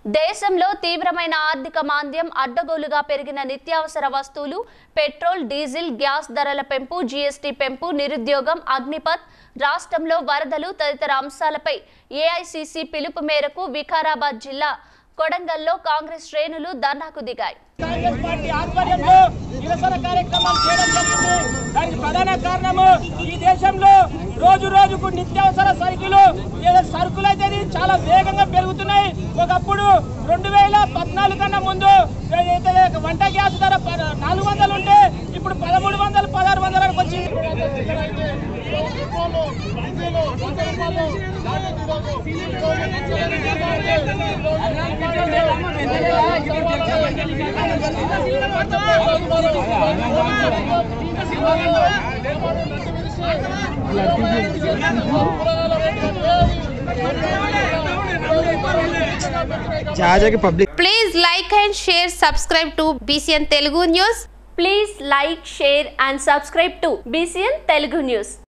దేశంలో తీవ్రమైన ఆర్థిక మాంద్యం అడ్డగోలుగా పెరిగిన నిత్యావసర వస్తువులు పెట్రోల్ డీజిల్ గ్యాస్ ధరల పెంపు జీఎస్టీ పెంపు నిరుద్యోగం అగ్నిపత్ రాష్ట్రంలో వరదలు తదితర అంశాలపై ఏఐసిసి పిలుపు మేరకు వికారాబాద్ జిల్లా కొడంగల్లో కాంగ్రెస్ శ్రేణులు ధర్నాకు దిగాయి కాంగ్రెస్ పార్టీ ఆధ్వర్యంలో నిరసన కార్యక్రమాలు చేయడం జరిగింది దానికి ప్రధాన కారణము ఈ దేశంలో రోజు రోజుకు నిత్యావసర సరుకులు ఏదో సరుకులు అయితే చాలా వేగంగా పెరుగుతున్నాయి ఒకప్పుడు రెండు వేల పద్నాలుగు కన్నా ముందు ఏదైతే వంట గ్యాస్ ధర ప- నాలుగు వందలు ఉంటే ఇప్పుడు పదమూడు వందలు పదహారు వందలకు వచ్చింది జాజాకి public Please like and share, subscribe to BCN Telugu News. Please like share and subscribe to BCN Telugu news